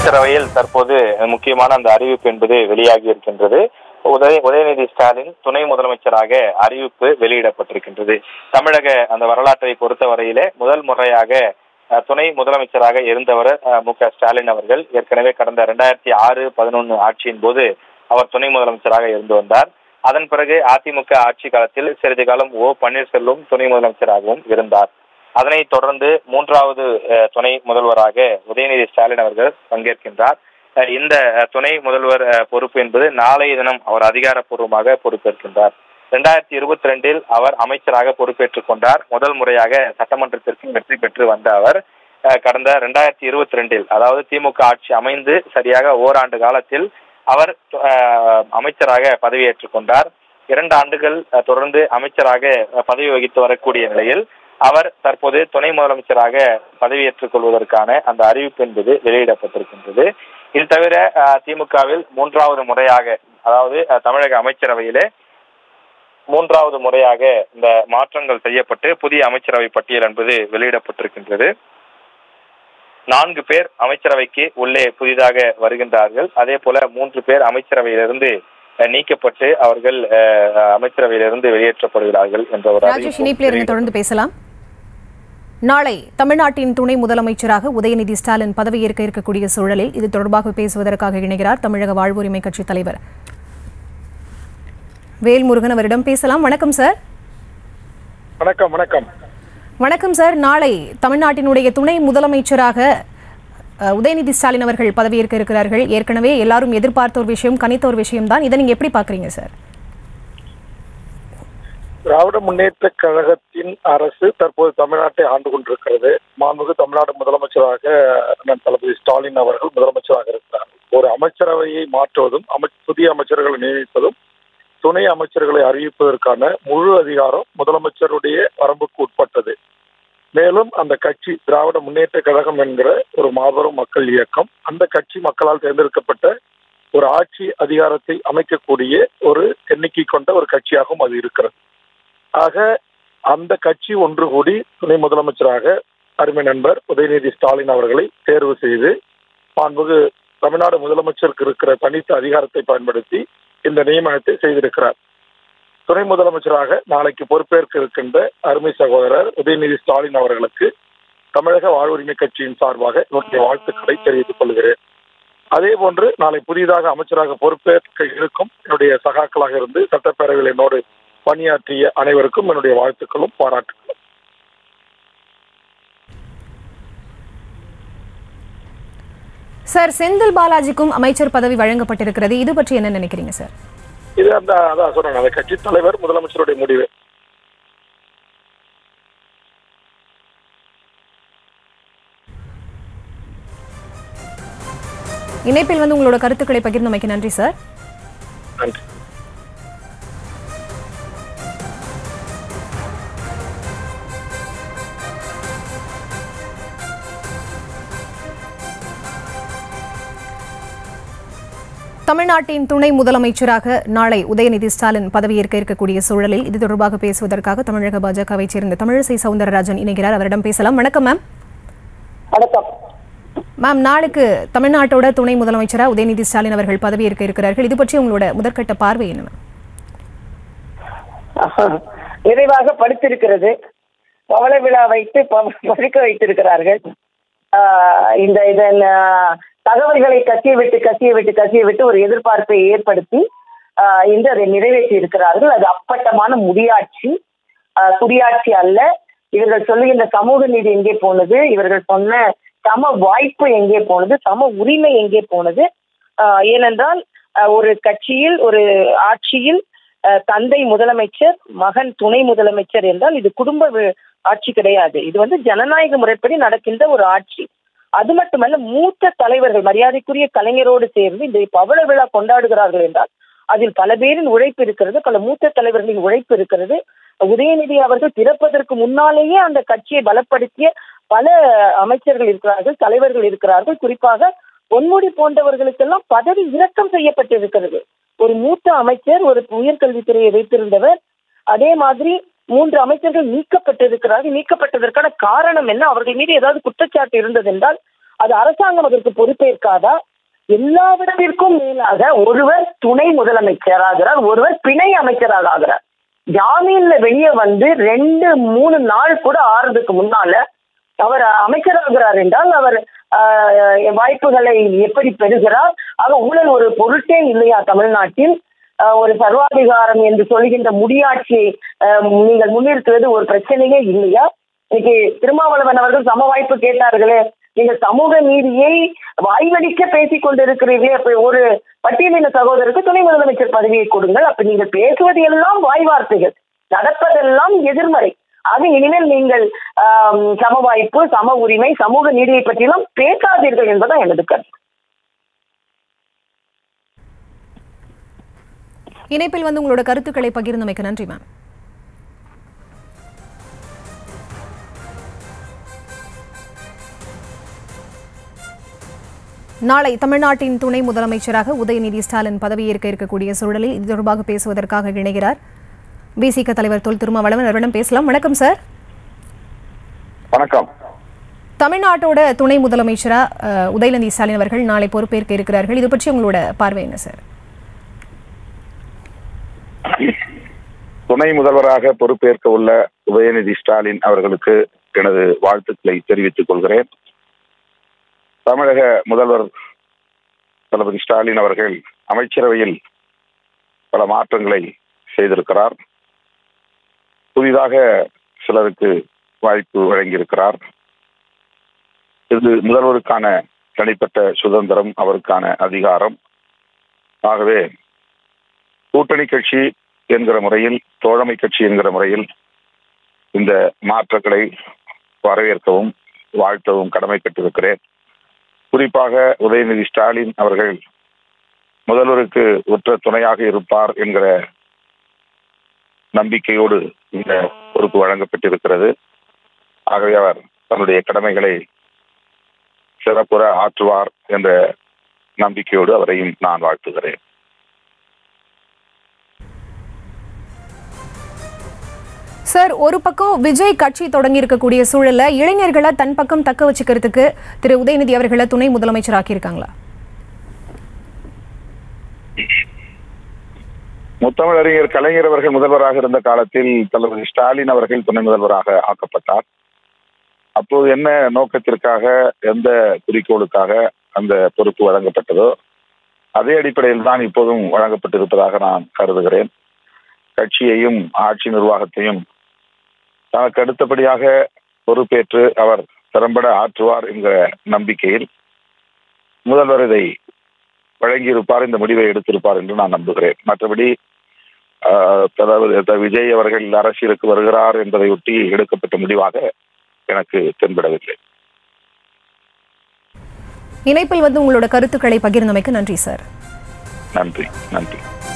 அமைச்சரவையில் தற்போது முக்கியமான அந்த அறிவிப்பு என்பது வெளியாகி இருக்கின்றது உதய உதயநிதி ஸ்டாலின் துணை முதலமைச்சராக அறிவிப்பு வெளியிடப்பட்டிருக்கின்றது தமிழக அந்த வரலாற்றை பொறுத்தவரையிலே முதல் முறையாக அஹ், துணை முதலமைச்சராக இருந்தவர் அஹ், மு க ஸ்டாலின் அவர்கள் ஏற்கனவே கடந்த இரண்டாயிரத்தி ஆறு பதினொன்று ஆட்சியின் போது அவர் துணை முதலமைச்சராக இருந்து வந்தார் அதன் பிறகு அதிமுக ஆட்சி காலத்தில் சிறிது காலம் ஓ பன்னீர்செல்வம் துணை முதலமைச்சராகவும் இருந்தார் அதனைத் தொடர்ந்து மூன்றாவது அஹ், துணை முதல்வராக உதயநிதி ஸ்டாலின் அவர்கள் பங்கேற்கின்றார் அஹ், இந்த அஹ், துணை முதல்வர் அஹ், பொறுப்பு என்பது நாளைய தினம் அவர் அதிகாரப்பூர்வமாக பொறுப்பேற்கின்றார் இரண்டாயிரத்தி இருபத்தி ரெண்டில் அவர் அமைச்சராக பொறுப்பேற்றுக் கொண்டார் முதல் முறையாக சட்டமன்றத்திற்கு வெற்றி பெற்று வந்த அவர் அஹ், கடந்த இரண்டாயிரத்தி இருபத்தி ரெண்டில் அதாவது திமுக ஆட்சி அமைந்து சரியாக ஓராண்டு காலத்தில் அவர் அஹ், அமைச்சராக பதவியேற்றுக் கொண்டார் இரண்டு ஆண்டுகள் அஹ், தொடர்ந்து அமைச்சராக அஹ், பதவி வகித்து வரக்கூடிய நிலையில் அவர் தற்போது துணை முதலமைச்சராக பதவியேற்றுக் கொள்வதற்கான அந்த அறிவிப்பு என்பது வெளியிடப்பட்டிருக்கின்றது இது தவிர அஹ், திமுகவில் மூன்றாவது முறையாக அதாவது அஹ், தமிழக அமைச்சரவையிலே மூன்றாவது முறையாக இந்த மாற்றங்கள் செய்யப்பட்டு புதிய அமைச்சரவை பட்டியல் என்பது வெளியிடப்பட்டிருக்கின்றது நான்கு பேர் அமைச்சரவைக்கு உள்ளே புதிதாக வருகின்றார்கள் அதே போல மூன்று பேர் அமைச்சரவையிலிருந்து அஹ், நீக்கப்பட்டு அவர்கள் அஹ், அமைச்சரவையிலிருந்து வெளியேற்றப்படுகிறார்கள் என்ற ஒரு ராஜேஷ் அறிவிப்பு இணைப்பில் இருந்து தொடர்ந்து பேசலாம் நாளை தமிழ்நாட்டின் துணை முதலமைச்சராக உதயநிதி ஸ்டாலின் பதவியேற்க இருக்கக்கூடிய சூழலில் இது தொடர்பாக பேசுவதற்காக இணைகிறார் தமிழக வாழ்வுரிமை கட்சி தலைவர் வேல்முருகன் அவரிடம் பேசலாம் வணக்கம் சார் வணக்கம் வணக்கம் வணக்கம் சார் நாளை தமிழ்நாட்டினுடைய துணை முதலமைச்சராக அஹ், உதயநிதி ஸ்டாலின் அவர்கள் பதவியேற்க இருக்கிறார்கள் ஏற்கனவே எல்லாரும் எதிர்பார்த்த ஒரு விஷயம் கணித்த ஒரு விஷயம் தான் இதை நீங்க எப்படி பாக்குறீங்க சார் திராவிட முன்னேற்ற கழகத்தின் அரசு தற்போது தமிழ்நாட்டை ஆண்டு கொண்டிருக்கிறது மாண்புமிகு தமிழ்நாடு முதலமைச்சராக அண்ணன் தளபதி ஸ்டாலின் அவர்கள் முதலமைச்சராக இருக்கிறார் ஒரு அமைச்சரவையை மாற்றுவதும் அமை புதிய அமைச்சர்களை நியமிப்பதும் துணை அமைச்சர்களை அறிவிப்பதற்கான முழு அதிகாரம் முதலமைச்சருடைய வரம்புக்கு உட்பட்டது மேலும் அந்த கட்சி திராவிட முன்னேற்ற கழகம் என்கிற ஒரு மாபெரும் மக்கள் இயக்கம் அந்த கட்சி மக்களால் தேர்ந்தெடுக்கப்பட்ட ஒரு ஆட்சி அதிகாரத்தை அமைக்கக்கூடிய ஒரு எண்ணிக்கை கொண்ட ஒரு கட்சியாகவும் அது இருக்கிறது ஆக அந்த கட்சி ஒன்று கூடி துணை முதலமைச்சராக அருமை நண்பர் உதயநிதி ஸ்டாலின் அவர்களை தேர்வு செய்து மாண்புகு தமிழ்நாடு முதலமைச்சருக்கு இருக்கிற தனித்த அதிகாரத்தை பயன்படுத்தி இந்த நியமனத்தை செய்திருக்கிறார் துணை முதலமைச்சராக நாளைக்கு பொறுப்பேற்க இருக்கின்ற அருமை சகோதரர் உதயநிதி ஸ்டாலின் அவர்களுக்கு தமிழக வாழ்வுரிமை கட்சியின் சார்பாக என்னுடைய வாழ்த்துக்களை தெரிவித்துக் கொள்கிறேன் அதே போன்று நாளை புதிதாக அமைச்சராக பொறுப்பேற்க இருக்கும் என்னுடைய சகாக்களாக இருந்து சட்டப்பேரவையில் என்னோடு பணியாற்றிய அனைவருக்கும் என்னுடைய வாழ்த்துக்களும் பாராட்டுகளும் சார் செந்தில் பாலாஜிக்கும் அமைச்சர் பதவி வழங்கப்பட்டிருக்கிறது இது பற்றி என்ன நினைக்கிறீங்க சார் இது அந்த அதான் சொல்றேன் அந்த கட்சி தலைவர் முதலமைச்சருடைய முடிவு இணைப்பில் வந்து உங்களோட கருத்துக்களை பகிர்ந்தமைக்கு நன்றி சார் நன்றி தமிழ்நாட்டின் துணை முதலமைச்சராக நாளை உதயநிதி ஸ்டாலின் பதவியேற்க இருக்கக்கூடிய சூழலில் இது தொடர்பாக பேசுவதற்காக தமிழக பாஜகவை சேர்ந்த தமிழிசை சவுந்தரராஜன் இணைகிறார் அவரிடம் பேசலாம் வணக்கம் மேம் வணக்கம் மேம் நாளுக்கு தமிழ்நாட்டோட துணை முதலமைச்சரா உதயநிதி ஸ்டாலின் அவர்கள் பதவியேற்க இருக்கிறார்கள் இது பற்றி உங்களோட முதற்கட்ட பார்வை என்ன மேம் நிறைவாக படுத்திருக்கிறது பவள விழா வைத்து ப- படுக்க வைத்திருக்கிறார்கள் ஆஹ் இந்த இதன் ஆஹ், தகவல்களை கசிய விட்டு கசிய விட்டு கசிய விட்டு ஒரு எதிர்பார்ப்பை ஏற்படுத்தி ஆஹ், இன்று அதை நிறைவேற்றி இருக்கிறார்கள் அது அப்பட்டமான முடியாட்சி ஆஹ், குடியாட்சி அல்ல இவர்கள் சொல்லுகின்ற சமூக நீதி எங்கே போனது இவர்கள் சொன்ன சம வாய்ப்பு எங்கே போனது சம உரிமை எங்கே போனது ஆஹ், ஏனென்றால் ஆஹ், ஒரு கட்சியில் ஒரு ஆட்சியில் ஆஹ், தந்தை முதலமைச்சர் மகன் துணை முதலமைச்சர் என்றால் இது குடும்ப வி- ஆட்சி கிடையாது இது வந்து ஜனநாயக முறைப்படி நடக்கின்ற ஒரு ஆட்சி அது மட்டுமல்ல மூத்த தலைவர்கள் மரியாதைக்குரிய கலைஞரோடு சேர்ந்து இந்த பவள விழா கொண்டாடுகிறார்கள் என்றால் அதில் பல பேரின் உழைப்பு இருக்கிறது பல மூத்த தலைவர்களின் உழைப்பு இருக்கிறது உதயநிதி அவர்கள் பிறப்பதற்கு முன்னாலேயே அந்த கட்சியை பலப்படுத்திய பல அமைச்சர்கள் இருக்கிறார்கள் தலைவர்கள் இருக்கிறார்கள் குறிப்பாக பொன்முடி போன்றவர்களுக்கெல்லாம் பதவி இறக்கம் செய்யப்பட்டிருக்கிறது ஒரு மூத்த அமைச்சர் ஒரு உயர்கல்வித்துறையை வைத்திருந்தவர் அதே மாதிரி மூன்று அமைச்சர்கள் நீக்கப்பட்டிருக்கிறார்கள் நீக்கப்பட்டதற்கான காரணம் என்ன அவர்கள் மீது ஏதாவது குற்றச்சாட்டு இருந்ததென்றால் அது அரசாங்கம் அதற்கு பொறுப்பேற்காதா எல்லாவற்றிற்கும் மேலாக ஒருவர் துணை முதலமைச்சராகிறார் ஒருவர் பிணை அமைச்சராக ஆகிறார் ஜாமீன்ல வெளியே வந்து ரெண்டு மூணு நாள் கூட ஆறதுக்கு முன்னால அவர் அமைச்சராகிறார் என்றால் அவர் ஆஹ், வாய்ப்புகளை எப்படி பெறுகிறார் ஆக ஊழல் ஒரு பொருட்டே இல்லையா தமிழ்நாட்டில் ஆஹ், ஒரு சர்வாதிகாரம் என்று சொல்கின்ற முடியாட்சியை ஆஹ், நீங்கள் முன்னிறுத்துவது ஒரு பிரச்சனையே இல்லையா இன்னைக்கு திருமாவளவன் அவர்கள் சம வாய்ப்பு கேட்டார்களே நீங்கள் சமூக நீதியை வாய்வழிக்க பேசிக் கொண்டிருக்கிறீர்களே அப்ப ஒரு பட்டியலின சகோதரருக்கு துணை முதலமைச்சர் பதவியை கொடுங்கள் அப்ப நீங்கள் பேசுவது எல்லாம் வாய் வார்த்தைகள் நடப்பதெல்லாம் எதிர்மறை ஆக இனிமேல் நீங்கள் ஆம், சம வாய்ப்பு சம உரிமை சமூக நீதியை பற்றியெல்லாம் பேசாதீர்கள் என்பதுதான் எனது கருத்து இணைப்பில் வந்து உங்களோட கருத்துக்களை பகிர்ந்தமைக்கு நன்றி மேம் நாளை தமிழ்நாட்டின் துணை முதலமைச்சராக உதயநிதி ஸ்டாலின் பதவியேற்க இருக்கக்கூடிய சூழலில் இது தொடர்பாக பேசுவதற்காக இணைகிறார் பிசிக தலைவர் தொல் திருமாவளவன் அவரிடம் பேசலாம் வணக்கம் சார் வணக்கம் தமிழ்நாட்டோட துணை முதலமைச்சரா அஹ், உதயநிதி ஸ்டாலின் அவர்கள் நாளை பொறுப்பேற்க இருக்கிறார்கள் இது பற்றி உங்களோட பார்வை என்ன சார் துணை முதல்வராக பொறுப்பேற்க உள்ள உதயநிதி ஸ்டாலின் அவர்களுக்கு எனது வாழ்த்துக்களை தெரிவித்துக் கொள்கிறேன் தமிழக முதல்வர் தளபதி ஸ்டாலின் அவர்கள் அமைச்சரவையில் பல மாற்றங்களை செய்திருக்கிறார் புதிதாக சிலருக்கு வாய்ப்பு வழங்கியிருக்கிறார் இது முதல்வருக்கான தனிப்பட்ட சுதந்திரம் அவருக்கான அதிகாரம் ஆகவே கூட்டணி கட்சி என்கிற முறையில் தோழமை கட்சி என்கிற முறையில் இந்த மாற்றங்களை வரவேற்கவும் வாழ்த்தவும் கடமைப்பட்டிருக்கிறேன் குறிப்பாக உதயநிதி ஸ்டாலின் அவர்கள் முதல்வருக்கு உற்ற துணையாக இருப்பார் என்கிற நம்பிக்கையோடு இந்த பொறுப்பு வழங்கப்பட்டிருக்கிறது ஆகவே அவர் தன்னுடைய கடமைகளை சிறப்புற ஆற்றுவார் என்ற நம்பிக்கையோடு அவரையும் நான் வாழ்த்துகிறேன் சார் ஒரு பக்கம் விஜய் கட்சி தொடங்கி இருக்கக்கூடிய சூழல்ல இளைஞர்களை தன் பக்கம் தக்க வச்சுக்கிறதுக்கு திரு உதயநிதி அவர்களை துணை முதலமைச்சர் ஆக்கியிருக்காங்களா முத்தமிழறிஞர் கலைஞர் அவர்கள் முதல்வராக இருந்த காலத்தில் தளபதி ஸ்டாலின் அவர்கள் துணை முதல்வராக ஆக்கப்பட்டார் அப்போது என்ன நோக்கத்திற்காக எந்த குறிக்கோளுக்காக அந்த பொறுப்பு வழங்கப்பட்டதோ அதே அடிப்படையில் தான் இப்போதும் வழங்கப்பட்டிருப்பதாக நான் கருதுகிறேன் கட்சியையும் ஆட்சி நிர்வாகத்தையும் தனக்கு அடுத்தபடியாக பொறுப்பேற்று அவர் திறம்பட ஆற்றுவார் என்கிற நம்பிக்கையில் முதல்வர் இதை வழங்கியிருப்பார் இந்த முடிவை எடுத்திருப்பார் என்று நான் நம்புகிறேன் மற்றபடி ஆஹ், தளபதி த- விஜய் அவர்கள் அரசியலுக்கு வருகிறார் என்பதையொட்டி எடுக்கப்பட்ட முடிவாக எனக்கு தென்படவில்லை இணைப்பில் வந்து உங்களோட கருத்துக்களை பகிர்ந்தமைக்கு நன்றி சார் நன்றி நன்றி